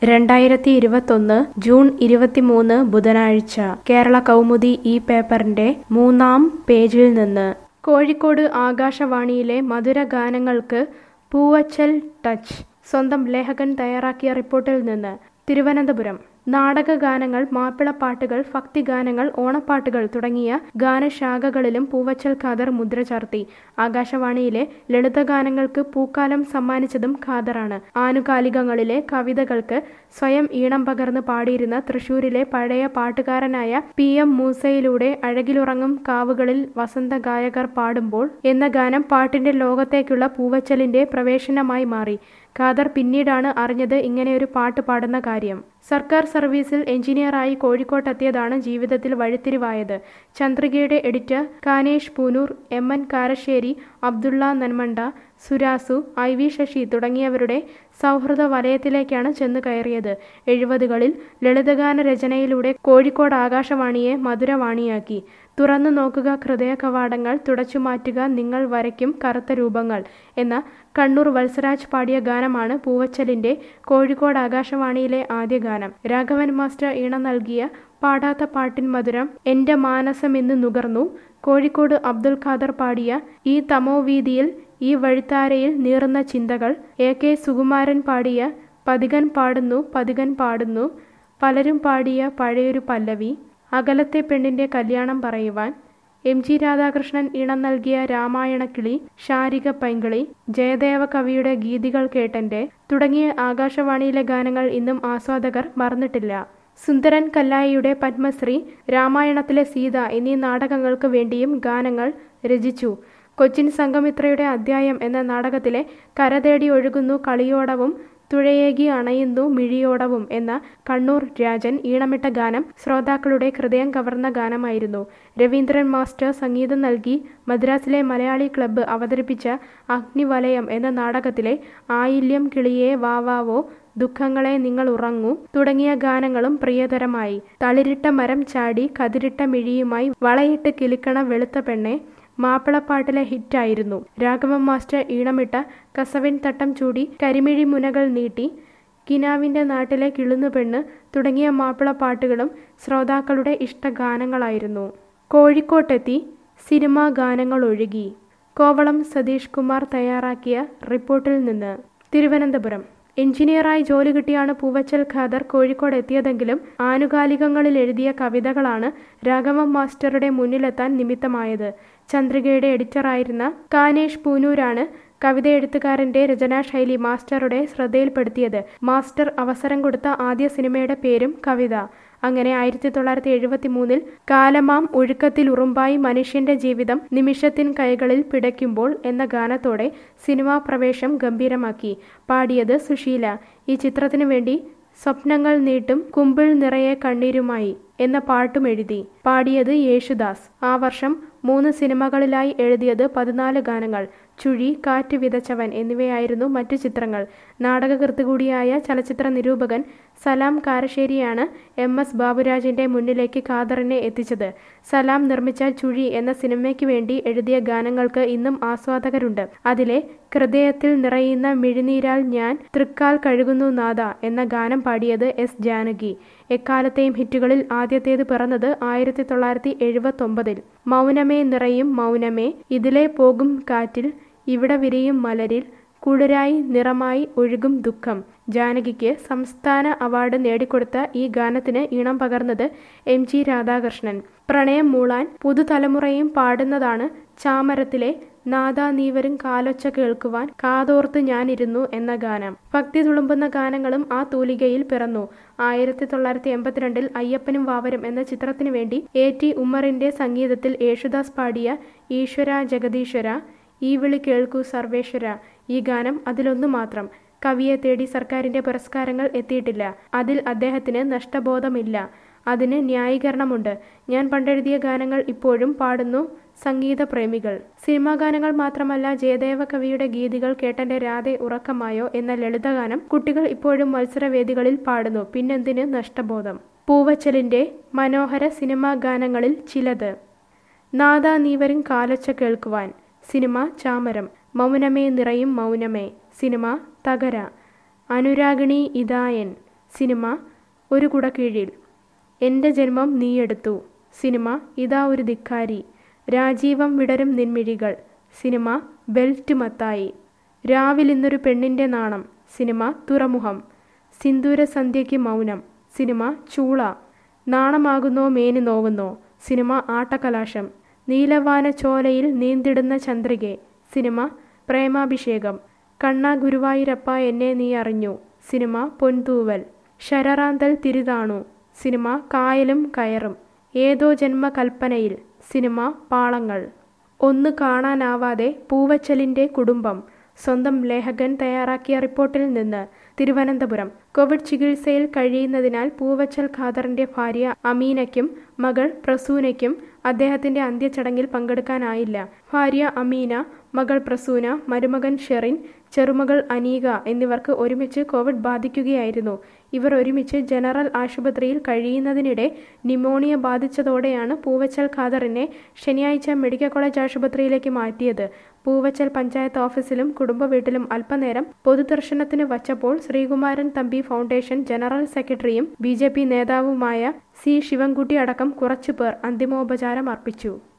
രണ്ടായിരത്തി ഇരുപത്തൊന്ന് ജൂൺ ഇരുപത്തിമൂന്ന് ബുധനാഴ്ച കേരള കൗമുദി ഈ പേപ്പറിന്റെ മൂന്നാം പേജിൽ നിന്ന് കോഴിക്കോട് ആകാശവാണിയിലെ മധുര ഗാനങ്ങൾക്ക് പൂവച്ചൽ ടച്ച് സ്വന്തം ലേഖകൻ തയ്യാറാക്കിയ റിപ്പോർട്ടിൽ നിന്ന് തിരുവനന്തപുരം നാടകഗാനങ്ങൾ മാപ്പിളപ്പാട്ടുകൾ ഭക്തിഗാനങ്ങൾ ഓണപ്പാട്ടുകൾ തുടങ്ങിയ ഗാനശാഖകളിലും പൂവച്ചൽ ഖാദർ മുദ്ര ചാർത്തി ആകാശവാണിയിലെ ലളിതഗാനങ്ങൾക്ക് പൂക്കാലം സമ്മാനിച്ചതും ഖാദറാണ് ആനുകാലികങ്ങളിലെ കവിതകൾക്ക് സ്വയം ഈണം പകർന്ന് പാടിയിരുന്ന തൃശൂരിലെ പഴയ പാട്ടുകാരനായ പി എം മൂസയിലൂടെ അഴകിലുറങ്ങും കാവുകളിൽ വസന്ത ഗായകർ പാടുമ്പോൾ എന്ന ഗാനം പാട്ടിന്റെ ലോകത്തേക്കുള്ള പൂവച്ചലിന്റെ പ്രവേശനമായി മാറി ഖാദർ പിന്നീടാണ് അറിഞ്ഞത് ഇങ്ങനെയൊരു പാട്ട് പാടുന്ന കാര്യം സർക്കാർ സർവീസിൽ എഞ്ചിനീയറായി കോഴിക്കോട്ടെത്തിയതാണ് ജീവിതത്തിൽ വഴിത്തിരിവായത് ചന്ദ്രികയുടെ editor Kanesh Poonoor M N Karassery Abdulla Nanmanda Surasu I V Sasi തുടങ്ങിയവരുടെ സൗഹൃദ വലയത്തിലേക്കാണ് ചെന്നു കയറിയത് എഴുപതുകളിൽ ലളിതഗാന രചനയിലൂടെ കോഴിക്കോട് ആകാശവാണിയെ മധുരവാണിയാക്കി തുറന്നു നോക്കുക ഹൃദയ കവാടങ്ങൾ തുടച്ചു മാറ്റുക നിങ്ങൾ വരയ്ക്കും കറുത്ത രൂപങ്ങൾ എന്ന കണ്ണൂർ വത്സരാജ് പാടിയ ഗാനമാണ് പൂവച്ചലിന്റെ കോഴിക്കോട് ആകാശവാണിയിലെ ആദ്യ ഗാനം രാഘവൻ മാസ്റ്റർ ഈണം നൽകിയ പാടാത്ത പാട്ടിൻ മധുരം എന്റെ മാനസമെന്ന് നുകർന്നു കോഴിക്കോട് അബ്ദുൽ ഖാദർ പാടിയ ഈ തമോവീതിയിൽ ഈ വഴിത്താരയിൽ നീറുന്ന ചിന്തകൾ എ കെ സുകുമാരൻ പാടിയ പതികൻ പാടുന്നു പതികൻ പാടുന്നു പലരും പാടിയ പഴയൊരു പല്ലവി അകലത്തെ പെണ്ണിന്റെ കല്യാണം പറയുവാൻ എം ജി രാധാകൃഷ്ണൻ ഇണം നൽകിയ രാമായണക്കിളി ശാരിക പൈങ്കിളി ജയദേവ കവിയുടെ ഗീതികൾ കേട്ടന്റെ തുടങ്ങിയ ആകാശവാണിയിലെ ഗാനങ്ങൾ ഇന്നും ആസ്വാദകർ മറന്നിട്ടില്ല സുന്ദരൻ കല്ലായിയുടെ പത്മശ്രീ രാമായണത്തിലെ സീത എന്നീ നാടകങ്ങൾക്ക് വേണ്ടിയും ഗാനങ്ങൾ രചിച്ചു കൊച്ചിൻ സംഘമിത്രയുടെ അദ്ധ്യായം എന്ന നാടകത്തിലെ കരതേടി ഒഴുകുന്നു കളിയോടവും തുഴയേകി അണയുന്നു മിഴിയോടവും എന്ന കണ്ണൂർ രാജൻ ഈണമിട്ട ഗാനം ശ്രോതാക്കളുടെ ഹൃദയം കവർന്ന ഗാനമായിരുന്നു രവീന്ദ്രൻ മാസ്റ്റർ സംഗീതം നൽകി മദ്രാസിലെ മലയാളി ക്ലബ്ബ് അവതരിപ്പിച്ച അഗ്നിവലയം എന്ന നാടകത്തിലെ ആയില്യം കിളിയെ വാവാവോ ദുഃഖങ്ങളെ നിങ്ങൾ ഉറങ്ങൂ തുടങ്ങിയ ഗാനങ്ങളും പ്രിയതരമായി തളിരിട്ട മരം ചാടി കതിരിട്ട മിഴിയുമായി വളയിട്ട് കിലുക്കണ വെളുത്ത പെണ്ണെ മാപ്പിളപ്പാട്ടിലെ ഹിറ്റായിരുന്നു രാഘവൻ മാസ്റ്റർ ഈണമിട്ട കസവിൻ തട്ടം ചൂടി കരിമിഴി മുനകൾ നീട്ടി കിനാവിൻ്റെ നാട്ടിലെ കിളുന്നു പെണ്ണ് തുടങ്ങിയ മാപ്പിളപ്പാട്ടുകളും ശ്രോതാക്കളുടെ ഇഷ്ടഗാനങ്ങളായിരുന്നു കോഴിക്കോട്ടെത്തി സിനിമാ ഗാനങ്ങൾ ഒഴുകി കോവളം സതീഷ് കുമാർ തയ്യാറാക്കിയ റിപ്പോർട്ടിൽ നിന്ന് തിരുവനന്തപുരം എഞ്ചിനീയറായി ജോലി കിട്ടിയാണ് പൂവച്ചൽ ഖാദർ കോഴിക്കോട് എത്തിയതെങ്കിലും ആനുകാലികങ്ങളിൽ എഴുതിയ കവിതകളാണ് രാഘവൻ മാസ്റ്ററുടെ മുന്നിലെത്താൻ നിമിത്തമായത് ചന്ദ്രികയുടെ എഡിറ്ററായിരുന്ന കാനേഷ് പൂനൂരാണ് കവിത എഴുത്തുകാരന്റെ രചനാശൈലി മാസ്റ്ററുടെ ശ്രദ്ധയിൽപ്പെടുത്തിയത് മാസ്റ്റർ അവസരം കൊടുത്ത ആദ്യ സിനിമയുടെ പേരും കവിത അങ്ങനെ ആയിരത്തി തൊള്ളായിരത്തി എഴുപത്തി മൂന്നിൽ കാലമാം ഒഴുക്കത്തിൽ ഉറുമ്പായി മനുഷ്യന്റെ ജീവിതം നിമിഷത്തിൻ കൈകളിൽ പിടയ്ക്കുമ്പോൾ എന്ന ഗാനത്തോടെ സിനിമാ പ്രവേശം ഗംഭീരമാക്കി പാടിയത് സുശീല ഈ ചിത്രത്തിനു വേണ്ടി സ്വപ്നങ്ങൾ നീട്ടും കുമ്പിൾ നിറയെ കണ്ണീരുമായി എന്ന പാട്ടും എഴുതി പാടിയത് യേശുദാസ് ആ വർഷം മൂന്ന് സിനിമകളിലായി എഴുതിയത് പതിനാല് ഗാനങ്ങൾ ചുഴി കാറ്റ് വിതച്ചവൻ എന്നിവയായിരുന്നു മറ്റു ചിത്രങ്ങൾ നാടകകൃത്ത് കൂടിയായ ചലച്ചിത്ര നിരൂപകൻ സലാം കാരശ്ശേരിയാണ് എം എസ് ബാബുരാജിന്റെ മുന്നിലേക്ക് ഖാദറിനെ എത്തിച്ചത് സലാം നിർമ്മിച്ച ചുഴി എന്ന സിനിമയ്ക്ക് വേണ്ടി എഴുതിയ ഗാനങ്ങൾക്ക് ഇന്നും ആസ്വാദകരുണ്ട് അതിലെ ഹൃദയത്തിൽ നിറയുന്ന മിഴിനീരാൽ ഞാൻ തൃക്കാൽ കഴുകുന്നു നാദ എന്ന ഗാനം പാടിയത് എസ് ജാനകി എക്കാലത്തെയും ഹിറ്റുകളിൽ ആദ്യത്തേത് പിറന്നത് ആയിരത്തി തൊള്ളായിരത്തി എഴുപത്തൊമ്പതിൽ മൗനമേ നിറയും മൗനമേ ഇതിലെ പോകും കാറ്റിൽ ഇവിടെ വിരിയും മലരിൽ കുളിരായി നിറമായി ഒഴുകും ദുഃഖം ജാനകിക്ക് സംസ്ഥാന അവാർഡ് നേടിക്കൊടുത്ത ഈ ഗാനത്തിന് ഈണം പകർന്നത് എം ജി രാധാകൃഷ്ണൻ പ്രണയം മൂളാൻ പുതുതലമുറയും പാടുന്നതാണ് ചാമരത്തിലെ നാദാ നീവരും കാലൊച്ച കേൾക്കുവാൻ കാതോർത്ത് ഞാനിരുന്നു എന്ന ഗാനം ഭക്തി തുളുമ്പുന്ന ഗാനങ്ങളും ആ തൂലികയിൽ പിറന്നു ആയിരത്തി തൊള്ളായിരത്തി എൺപത്തിരണ്ടിൽ അയ്യപ്പനും വാവരും എന്ന ചിത്രത്തിനു വേണ്ടി എ ടി ഉമ്മറിന്റെ സംഗീതത്തിൽ യേശുദാസ് പാടിയ ഈശ്വര ജഗദീശ്വര ഈ വിളി കേൾക്കൂ സർവേശ്വര ഈ ഗാനം അതിലൊന്നു മാത്രം കവിയെ തേടി സർക്കാരിന്റെ പുരസ്കാരങ്ങൾ എത്തിയിട്ടില്ല അതിൽ അദ്ദേഹത്തിന് നഷ്ടബോധമില്ല അതിന് ന്യായീകരണമുണ്ട് ഞാൻ പണ്ടെഴുതിയ ഗാനങ്ങൾ ഇപ്പോഴും പാടുന്നു സംഗീത പ്രേമികൾ സിനിമാ ഗാനങ്ങൾ മാത്രമല്ല ജയദേവ കവിയുടെ ഗീതികൾ കേട്ടന്റെ രാധെ ഉറക്കമായോ എന്ന ലളിതഗാനം കുട്ടികൾ ഇപ്പോഴും മത്സരവേദികളിൽ പാടുന്നു പിന്നെന്തിന് നഷ്ടബോധം പൂവച്ചലിന്റെ മനോഹര സിനിമാ ഗാനങ്ങളിൽ ചിലത് നാദാ നീവരും കാലൊച്ച കേൾക്കുവാൻ സിനിമ ചാമരം മൗനമേ നിറയും മൗനമേ സിനിമ തകര അനുരാഗിണി ഇതായൻ സിനിമ ഒരു കുട കീഴിൽ എൻ്റെ ജന്മം നീയെടുത്തു സിനിമ ഇതാ ഒരു ധിക്കാരി രാജീവം വിടരും നിൻമിഴികൾ സിനിമ ബെൽറ്റ് മത്തായി രാവിലിന്നൊരു പെണ്ണിൻ്റെ നാണം സിനിമ തുറമുഖം സിന്ദൂര സന്ധ്യയ്ക്ക് മൗനം സിനിമ ചൂള നാണമാകുന്നോ മേന് നോവുന്നോ സിനിമ ആട്ടകലാശം നീലവാന ചോലയിൽ നീന്തിടുന്ന ചന്ദ്രികെ സിനിമ പ്രേമാഭിഷേകം കണ്ണ ഗുരുവായൂരപ്പ എന്നെ നീ അറിഞ്ഞു സിനിമ പൊൻതൂവൽ ശരറാന്തൽ തിരുതാണു സിനിമ കായലും കയറും ഏതോ ജന്മകൽപ്പനയിൽ സിനിമ പാളങ്ങൾ ഒന്ന് കാണാനാവാതെ പൂവച്ചലിൻ്റെ കുടുംബം സ്വന്തം ലേഖകൻ തയ്യാറാക്കിയ റിപ്പോർട്ടിൽ നിന്ന് തിരുവനന്തപുരം കോവിഡ് ചികിത്സയിൽ കഴിയുന്നതിനാൽ പൂവച്ചൽ ഖാദറിന്റെ ഭാര്യ അമീനയ്ക്കും മകൾ പ്രസൂനയ്ക്കും അദ്ദേഹത്തിന്റെ അന്ത്യചടങ്ങിൽ പങ്കെടുക്കാനായില്ല ഭാര്യ അമീന മകൾ പ്രസൂന മരുമകൻ ഷെറിൻ ചെറുമകൾ അനീക എന്നിവർക്ക് ഒരുമിച്ച് കോവിഡ് ബാധിക്കുകയായിരുന്നു ഇവർ ഒരുമിച്ച് ജനറൽ ആശുപത്രിയിൽ കഴിയുന്നതിനിടെ ന്യൂമോണിയ ബാധിച്ചതോടെയാണ് പൂവച്ചൽ ഖാദറിനെ ശനിയാഴ്ച മെഡിക്കൽ കോളേജ് ആശുപത്രിയിലേക്ക് മാറ്റിയത് പൂവച്ചൽ പഞ്ചായത്ത് ഓഫീസിലും കുടുംബ വീട്ടിലും അല്പനേരം പൊതുദർശനത്തിന് വച്ചപ്പോൾ ശ്രീകുമാരൻ തമ്പി ഫൗണ്ടേഷൻ ജനറൽ സെക്രട്ടറിയും ബി നേതാവുമായ സി ശിവൻകുട്ടി അടക്കം കുറച്ചുപേർ അന്തിമോപചാരം അർപ്പിച്ചു